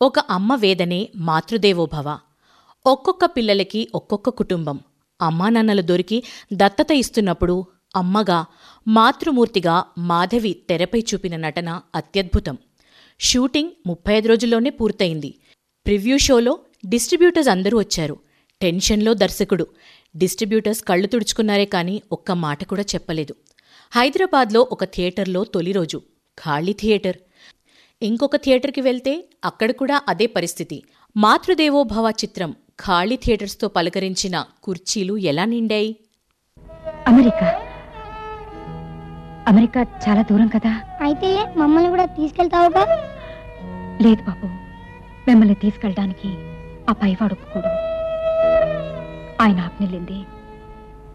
ఒక అమ్మ వేదనే మాతృదేవోభవ ఒక్కొక్క పిల్లలకి ఒక్కొక్క కుటుంబం అమ్మానాన్నలు దొరికి దత్తత ఇస్తున్నప్పుడు అమ్మగా మాతృమూర్తిగా మాధవి తెరపై చూపిన నటన అత్యద్భుతం షూటింగ్ ముప్పై ఐదు రోజుల్లోనే పూర్తయింది ప్రివ్యూ షోలో డిస్ట్రిబ్యూటర్స్ అందరూ వచ్చారు టెన్షన్లో దర్శకుడు డిస్ట్రిబ్యూటర్స్ కళ్ళు తుడుచుకున్నారే కానీ ఒక్క మాట కూడా చెప్పలేదు హైదరాబాద్లో ఒక థియేటర్లో తొలి రోజు ఖాళీ థియేటర్ ఇంకొక థియేటర్కి వెళ్తే అక్కడ కూడా అదే పరిస్థితి మాతృదేవోభవ చిత్రం ఖాళీ థియేటర్స్తో పలకరించిన కుర్చీలు ఎలా నిండాయి అమెరికా అమెరికా చాలా దూరం కదా అయితే మమ్మల్ని కూడా తీసుకెళ్తావుగా లేదు బాబు మిమ్మల్ని తీసుకెళ్ళడానికి ఆ పైవాడు ఒప్పుకోడు ఆయన ఆజ్ఞలింది